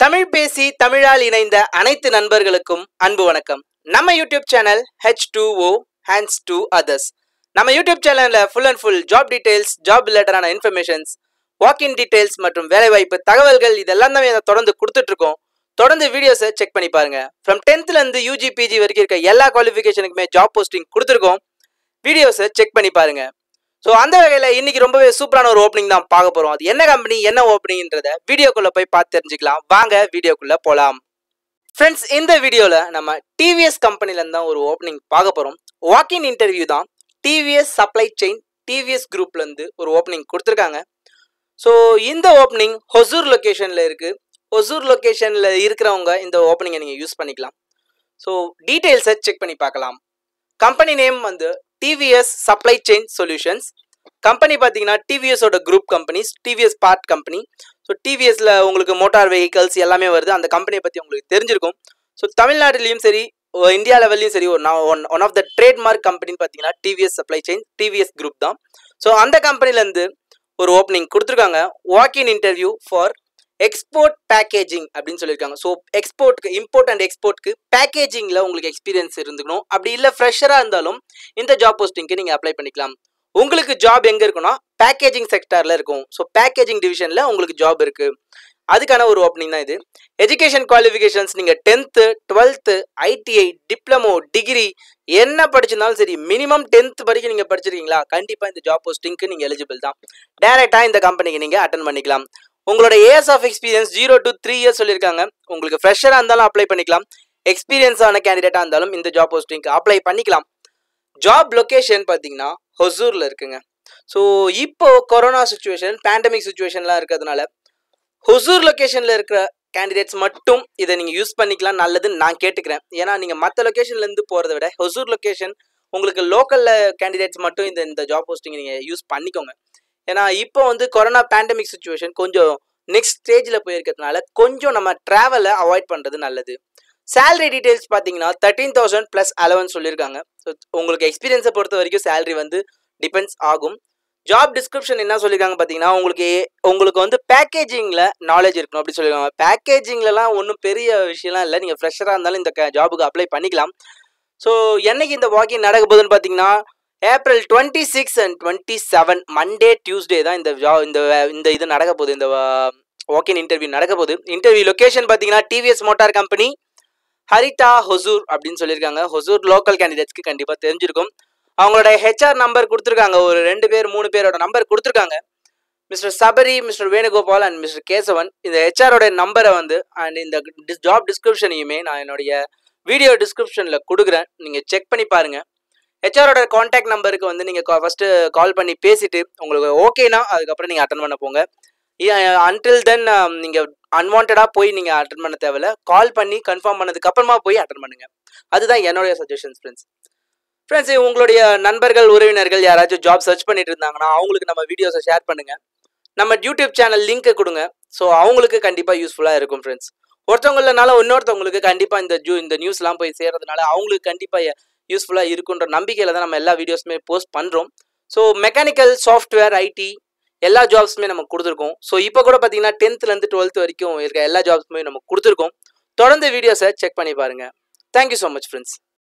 தமிழ் பேசி தமிழால் இணைந்த அனைத்து நண்பர்களுக்கும் அன்பு வணக்கம் நம்ம YouTube channel H two O hands to others நம்ம யூடியூப் சேனலில் full and full job details job ரிலேட்டடான இன்ஃபர்மேஷன்ஸ் வாக்கின் டீடைல்ஸ் மற்றும் வேலைவாய்ப்பு தகவல்கள் இதெல்லாம் தான் இதை தொடர்ந்து கொடுத்துட்டு இருக்கோம் தொடர்ந்து வீடியோஸை செக் பண்ணி பாருங்க ஃப்ரம் டென்த்லேருந்து யூஜி பிஜி வரைக்கும் இருக்க எல்லா குவாலிஃபிகேஷனுக்குமே ஜாப் போஸ்டிங் கொடுத்துருக்கோம் வீடியோஸை செக் பண்ணி பாருங்க ஸோ அந்த வகையில் இன்னைக்கு ரொம்பவே சூப்பரான ஒரு ஓப்பனிங் தான் பார்க்க போகிறோம் அது என்ன கம்பெனி என்ன ஓப்பனிங்ன்றத வீடியோக்குள்ளே போய் பார்த்து தெரிஞ்சுக்கலாம் வாங்க வீடியோக்குள்ளே போகலாம் ஃப்ரெண்ட்ஸ் இந்த வீடியோவில் நம்ம டிவிஎஸ் கம்பெனிலேருந்து தான் ஒரு ஓப்பனிங் பார்க்க போகிறோம் வாக்கின் இன்டர்வியூ தான் டிவிஎஸ் சப்ளை செயின் டிவிஎஸ் குரூப்லேருந்து ஒரு ஓப்பனிங் கொடுத்துருக்காங்க ஸோ இந்த ஓப்பனிங் ஹொசூர் லொக்கேஷனில் இருக்குது ஹொசூர் லொக்கேஷனில் இருக்கிறவங்க இந்த ஓப்பனிங்கை நீங்கள் யூஸ் பண்ணிக்கலாம் ஸோ டீட்டெயில்ஸை செக் பண்ணி பார்க்கலாம் கம்பெனி நேம் வந்து TVS supply chain solutions company பார்த்தீங்கன்னா டிவிஎஸோட group companies TVS part company so டிவிஎஸ்ல உங்களுக்கு மோட்டார் வெஹிக்கல்ஸ் எல்லாமே வருது அந்த கம்பெனியை பற்றி உங்களுக்கு தெரிஞ்சிருக்கும் ஸோ தமிழ்நாட்டிலையும் சரி ஓ- இந்தியா லெவல்லையும் சரி ஒரு one one of the trademark கம்பெனின்னு பார்த்தீங்கன்னா TVS supply chain TVS group தான் ஸோ அந்த கம்பெனிலேருந்து ஒரு ஓப்பனிங் கொடுத்துருக்காங்க walk in interview for export packaging அப்படின்னு சொல்லியிருக்காங்க ஸோ எக்ஸ்போர்ட்க்கு இம்போர்ட் அண்ட் எக்ஸ்போர்ட்க்கு பேக்கேஜிங்கில் உங்களுக்கு எக்ஸ்பீரியன்ஸ் இருந்துக்கணும் அப்படி இல்லை ஃப்ரெஷராக இருந்தாலும் இந்த ஜாப் போஸ்டிங்க்கு நீங்கள் அப்ளை பண்ணிக்கலாம் உங்களுக்கு ஜாப் எங்கே இருக்குன்னா பேக்கேஜிங் செக்டாரில் இருக்கும் ஸோ பேக்கேஜிங் டிவிஷனில் உங்களுக்கு ஜாப் இருக்குது அதுக்கான ஒரு ஓப்பனிங் தான் இது எஜுகேஷன் குவாலிஃபிகேஷன்ஸ் நீங்கள் tenth twelfth ITI diploma degree என்ன படிச்சிருந்தாலும் சரி மினிமம் டென்த் வரைக்கும் நீங்கள் படிச்சிருக்கீங்களா கண்டிப்பாக இந்த ஜாப் போஸ்டிங்க்கு நீங்கள் எலிஜிபிள் தான் டேரெக்டாக இந்த கம்பெனிக்கு நீங்கள் அட்டன் பண்ணிக்கலாம் உங்களோட years of experience zero to three years சொல்லியிருக்காங்க உங்களுக்கு ஃப்ரெஷராக இருந்தாலும் அப்ளை பண்ணிக்கலாம் எக்ஸ்பீரியன்ஸான கேண்டிடேட்டாக இருந்தாலும் இந்த ஜாப் போஸ்டிங்க்கு அப்ளை பண்ணிக்கலாம் ஜாப் லொகேஷன் பார்த்தீங்கன்னா ஹொசூரில் இருக்குங்க ஸோ இப்போ கொரோனா சுச்சுவேஷன் பேண்டமிக் சுச்சுவேஷன்லாம் இருக்கிறதுனால ஹொசூர் லொகேஷனில் இருக்கிற கேண்டிடேட்ஸ் மட்டும் இதை நீங்கள் யூஸ் பண்ணிக்கலாம் நல்லதுன்னு நான் கேட்டுக்கிறேன் ஏன்னா நீங்கள் மற்ற லொகேஷன்லேருந்து போகிறத விட ஹொசூர் லொகேஷன் உங்களுக்கு லோக்கலில் கேண்டிடேட்ஸ் மட்டும் இந்த இந்த ஜாப் போஸ்டிங் நீங்கள் யூஸ் பண்ணிக்கோங்க ஏன்னா இப்போ வந்து கொரோனா பேண்டமிக் சுச்சுவேஷன் கொஞ்சம் நெக்ஸ்ட் ஸ்டேஜில் போயிருக்கிறதுனால கொஞ்சம் நம்ம ட்ராவலை அவாய்ட் பண்ணுறது நல்லது salary டீடைல்ஸ் பார்த்தீங்கன்னா தேர்ட்டீன் தௌசண்ட் ப்ளஸ் அலவன்ஸ் சொல்லியிருக்காங்க ஸோ உங்களுக்கு எக்ஸ்பீரியன்ஸை பொறுத்த வரைக்கும் salary வந்து டிபெண்ட்ஸ் ஆகும் ஜாப் டிஸ்கிரிப்ஷன் என்ன சொல்லியிருக்காங்க பார்த்தீங்கன்னா உங்களுக்கு உங்களுக்கு வந்து பேக்கேஜிங்கில் நாலேஜ் இருக்கணும் அப்படி சொல்லியிருக்காங்க பேக்கேஜிங்லலாம் ஒன்றும் பெரிய விஷயம்லாம் இல்லை நீங்கள் ஃப்ரெஷராக இருந்தாலும் இந்த ஜாபுக்கு அப்ளை பண்ணிக்கலாம் ஸோ என்னைக்கு இந்த வாக்கிங் நடக்க போகுதுன்னு பார்த்தீங்கன்னா April twenty six and twenty seven Monday Tuesday தான் இந்த ஜா இந்த வே- இந்த இது நடக்க போகுது இந்த வாக்கின் இன்டர்வியூ நடக்க போகுது இன்டர்வியூ லொகேஷன் பார்த்தீங்கன்னா TVS motor company Harita Hosur அப்படின்னு சொல்லியிருக்காங்க ஹொசூர் லோக்கல் கேண்டிடேட்ஸ்க்கு கண்டிப்பாக தெரிஞ்சிருக்கும் அவங்களோட ஹெச்ஆர் நம்பர் கொடுத்துருக்காங்க ஒரு ரெண்டு பேர் மூணு பேரோட நம்பர் கொடுத்துருக்காங்க mister Sabari mister Venugopal and mister Kesavan இந்த ஹெச்ஆரோட நம்பரை வந்து அண்ட் இந்த ஜாப் டிஸ்கிரிப்ஷனையுமே நான் என்னுடைய வீடியோ டிஸ்கிரிப்ஷனில் கொடுக்குறேன் நீங்கள் செக் பண்ணி பாருங்கள் ஹெச்ஆரோட காண்டாக்ட் நம்பருக்கு வந்து நீங்கள் ஃபஸ்ட்டு கால் பண்ணி பேசிட்டு உங்களுக்கு ஓகேனா அதுக்கப்புறம் நீங்கள் அட்டன் பண்ண போங்க அன்டில் தென் நீங்கள் அன்வான்டாக போய் நீங்கள் அட்டன் பண்ண தேவையில்ல கால் பண்ணி கன்ஃபார்ம் பண்ணதுக்கு அப்புறமா போய் அட்டன் பண்ணுங்க அதுதான் என்னுடைய சஜஷன்ஸ் ஃப்ரெண்ட்ஸ் ஃப்ரெண்ட்ஸ் உங்களுடைய நண்பர்கள் உறவினர்கள் யாராச்சும் ஜாப் சர்ச் பண்ணிட்டு இருந்தாங்கன்னா அவங்களுக்கு நம்ம வீடியோஸை ஷேர் பண்ணுங்க நம்ம யூடியூப் சேனல் லிங்க்கை கொடுங்க ஸோ அவங்களுக்கு கண்டிப்பாக யூஸ்ஃபுல்லாக இருக்கும் ஃப்ரெண்ட்ஸ் ஒருத்தவங்களனால இன்னொருத்தவங்களுக்கு கண்டிப்பாக இந்த ஜூ இந்த நியூஸ்லாம் போய் சேர்றதுனால அவங்களுக்கு கண்டிப்பாக யூஸ்ஃபுல்லாக இருக்குன்ற நம்பிக்கையில் தான் நம்ம எல்லா வீடியோஸுமே போஸ்ட் பண்ணுறோம் ஸோ மெக்கானிக்கல் சாஃப்ட்வேர் ஐடி எல்லா ஜாப்ஸுமே நம்ம கொடுத்துருக்கோம் ஸோ இப்போ கூட பார்த்தீங்கன்னா டென்த்லேருந்து டுவெல்த் வரைக்கும் இருக்க எல்லா ஜாப்ஸுமே நம்ம கொடுத்துருக்கோம் தொடர்ந்து வீடியோஸை செக் பண்ணி பாருங்கள் தேங்க்யூ ஸோ மச் ஃப்ரெண்ட்ஸ்